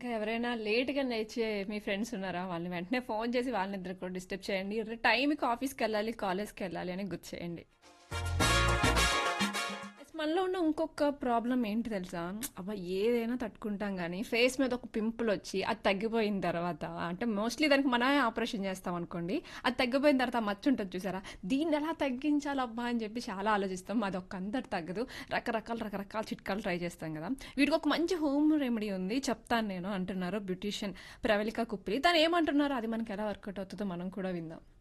ఇంకా ఎవరైనా లేట్‌గా లేచే మీ ఫ్రెండ్స్ ఉన్నారా? వాళ్ళని వెంటనే ఫోను చేసి వాళ్ళనిద్దరు కూడా డిస్టర్బ్ చేయండి. టైంకి ఆఫీస్‌కెళ్ళాలి, కాలేజ్‌కెళ్ళాలి అని గుర్తు చేయండి. మనలో ఉన్న ఇంకొక ప్రాబ్లమ్ ఏంటి తెలుసా? అబ్బా! ఏదైనా తట్టుకుంటాం గానీ, ఫేస్ మీద ఒక పింపులొచ్చి, అది తగ్గిపోయిన తర్వాత అంటే మోస్ట్‌లీ దానికి మనమే ఆపరేషన్ చేస్తామనుకోండి. అది తగ్గిపోయిన తర్వాత ఆ మచ్చుంటది చూసారా? దీన్నెలా తగ్గించాలబ్బా! అని చెప్పి చాలా ఆలోచిస్తాం. అదొక్కందట తగ్గదు. రకరకాల, రకరకాల చిట్కాలు ట్రై చేస్తాం కదా! వీటికొక మంచి హోమ్ రెమెడీ ఉంది. చెప్తాను నేను అంటున్నారు బ్యూటీషియన్ ప్రవళిక కుప్పిలి. తనేమంటున్నారో అది మనకెలా వర్కౌట్ అవుతదో మనం కూడా విందాం.